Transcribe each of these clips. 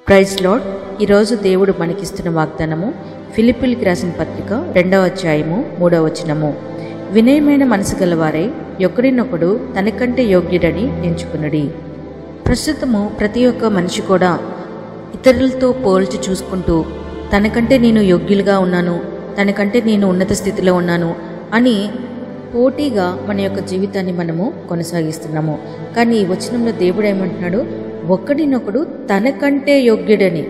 praise lord ఈరోజు దేవుడు మనకిస్తున్న వాగ్దానము ఫిలిపిల్కి రాసిన పత్రిక రెండవ అధ్యాయము మూడవ వచనము వినయమైన మనసు గలవారై ఒకరినొకడు తనకంటే యోగ్యుడని ఎంచుకునుడి ప్రస్తుతము ప్రతి ఒక్క మనిషి కూడా ఇతరులతో పోల్చి చూసుకుంటూ తనకంటే నేను యోగ్యులుగా ఉన్నాను తనకంటే నేను ఉన్నత స్థితిలో ఉన్నాను అని పోటీగా మన యొక్క జీవితాన్ని మనము కొనసాగిస్తున్నాము కానీ ఈ వచనంలో దేవుడు ఏమంటున్నాడు ఒకడినొకడు తనకంటే యోగ్యుడని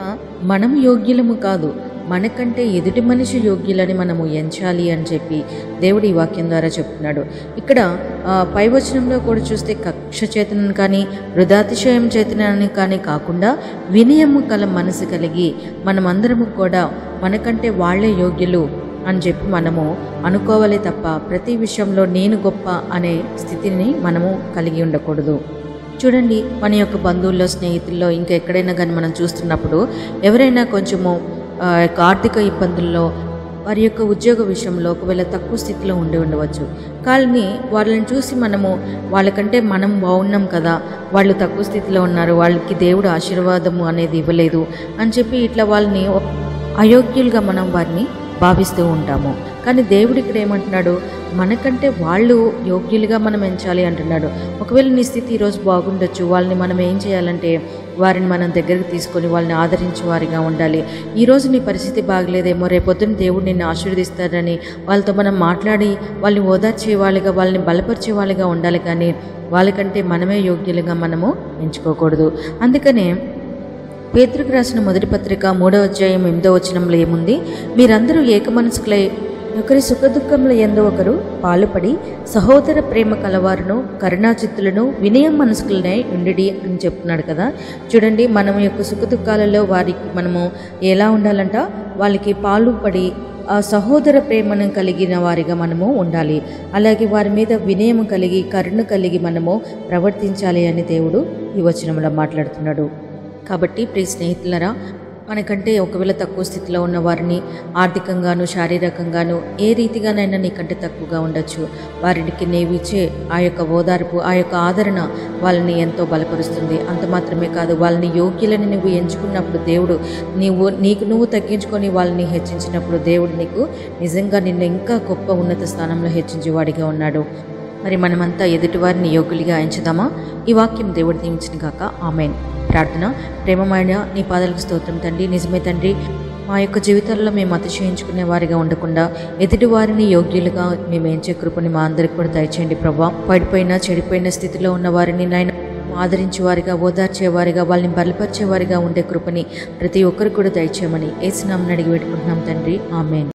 మనం యోగ్యులము కాదు మనకంటే ఎదుటి మనిషి యోగ్యులని మనము ఎంచాలి అని చెప్పి దేవుడు ఈ వాక్యం ద్వారా చెప్తున్నాడు ఇక్కడ ఆ, పై వచనంలో కూడా చూస్తే కక్ష చేతనని కానీ వృధాతిశయం చేతనని కానీ కాకుండా వినయము కల మనసు కలిగి మనమందరము కూడా మనకంటే వాళ్ళే యోగ్యులు అని చెప్పి మనము అనుకోవాలి తప్ప ప్రతి విషయంలో నేను గొప్ప అనే స్థితిని మనము కలిగి ఉండకూడదు చూడండి మన యొక్క బంధువుల్లో స్నేహితుల్లో ఇంకా ఎక్కడైనా కానీ మనం చూస్తున్నప్పుడు ఎవరైనా కొంచెము ఆ, యొక్క ఆర్థిక ఇబ్బందుల్లో వారి యొక్క ఉద్యోగ విషయంలో ఒకవేళ తక్కువ స్థితిలో ఉండి ఉండవచ్చు కానీ వాళ్ళని చూసి మనము వాళ్ళకంటే మనం బాగున్నాం కదా వాళ్ళు తక్కువ స్థితిలో ఉన్నారు వాళ్ళకి దేవుడు ఆశీర్వాదము అనేది ఇవ్వలేదు అని చెప్పి ఇట్లా వాళ్ళని అయోగ్యులుగా మనం వారిని భావిస్తూ ఉంటాము కానీ దేవుడు ఇక్కడ ఏమంటున్నాడు మనకంటే వాళ్ళు యోగ్యులుగా మనం ఎంచాలి అంటున్నాడు ఒకవేళ నీ స్థితి ఈరోజు బాగుండొచ్చు వాళ్ళని మనం ఏం చేయాలంటే వారిని మనం దగ్గరికి తీసుకొని వాళ్ళని ఆదరించే వారిగా ఉండాలి ఈరోజు నీ పరిస్థితి బాగలేదేమో రేపొద్దున దేవుడు నిన్ను ఆశీర్వదిస్తాడని వాళ్ళతో మనం మాట్లాడి వాళ్ళని ఓదార్చే వాళ్ళుగా వాళ్ళని బలపరిచే వాళ్ళుగా ఉండాలి కానీ వాళ్ళకంటే మనమే యోగ్యులుగా మనము ఎంచుకోకూడదు అందుకనే పేతృకు రాసిన మొదటి పత్రిక మూడవ అధ్యాయం ఎనిమిదో వచనంలో ఏముంది మీరందరూ ఏకమనసుకులై ఒకరి సుఖదుఖముల ఎందు ఒకరు పాలుపడి సహోదర ప్రేమ కలవారును కరుణాచిత్తులను వినయం మనసుకులనే ఉండి అని చెప్తున్నాడు కదా చూడండి మనం యొక్క సుఖదుఖాలలో వారికి మనము ఎలా ఉండాలంట వాళ్ళకి పాలుపడి ఆ సహోదర ప్రేమను కలిగిన వారిగా మనము ఉండాలి అలాగే వారి మీద వినయం కలిగి కరుణ కలిగి మనము ప్రవర్తించాలి అని దేవుడు ఈ వచనంలో మాట్లాడుతున్నాడు కాబట్టి ప్రియ స్నేహితులరా మనకంటే ఒకవేళ తక్కువ స్థితిలో ఉన్న వారిని ఆర్థికంగాను శారీరకంగాను ఏ రీతిగానైనా నీకంటే తక్కువగా ఉండొచ్చు వారికి నీవు ఇచ్చే ఆ యొక్క ఓదార్పు ఆ యొక్క ఆదరణ వాళ్ళని ఎంతో బలపరుస్తుంది అంత మాత్రమే కాదు వాళ్ళని యోగ్యులని నువ్వు ఎంచుకున్నప్పుడు దేవుడు నీవు నీకు నువ్వు తగ్గించుకొని వాళ్ళని హెచ్చించినప్పుడు దేవుడు నీకు నిజంగా నిన్ను ఇంకా గొప్ప ఉన్నత స్థానంలో హెచ్చించేవాడిగా ఉన్నాడు మరి మనమంతా ఎదుటివారిని యోగులుగా ఎంచుదామా ఈ వాక్యం దేవుడు దీవించిన కాక ఆమెన్ ప్రార్థన ప్రేమమైన నీ పాదాలకు స్తోత్రం తండ్రి నిజమే తండ్రి మా యొక్క జీవితాల్లో మేము అతిశయించుకునే వారిగా ఉండకుండా ఎదుటి వారిని యోగ్యులుగా మేము ఎంచే కృపని మా అందరికి కూడా దయచేయండి ప్రభా పడిపోయిన చెడిపోయిన స్థితిలో ఉన్న వారిని నాయన ఆదరించేవారిగా ఓదార్చేవారిగా వాళ్ళని బలపరిచేవారిగా ఉండే కృపని ప్రతి ఒక్కరు కూడా దయచేయమని ఏసునామని అడిగి పెట్టుకుంటున్నాం తండ్రి ఆమెన్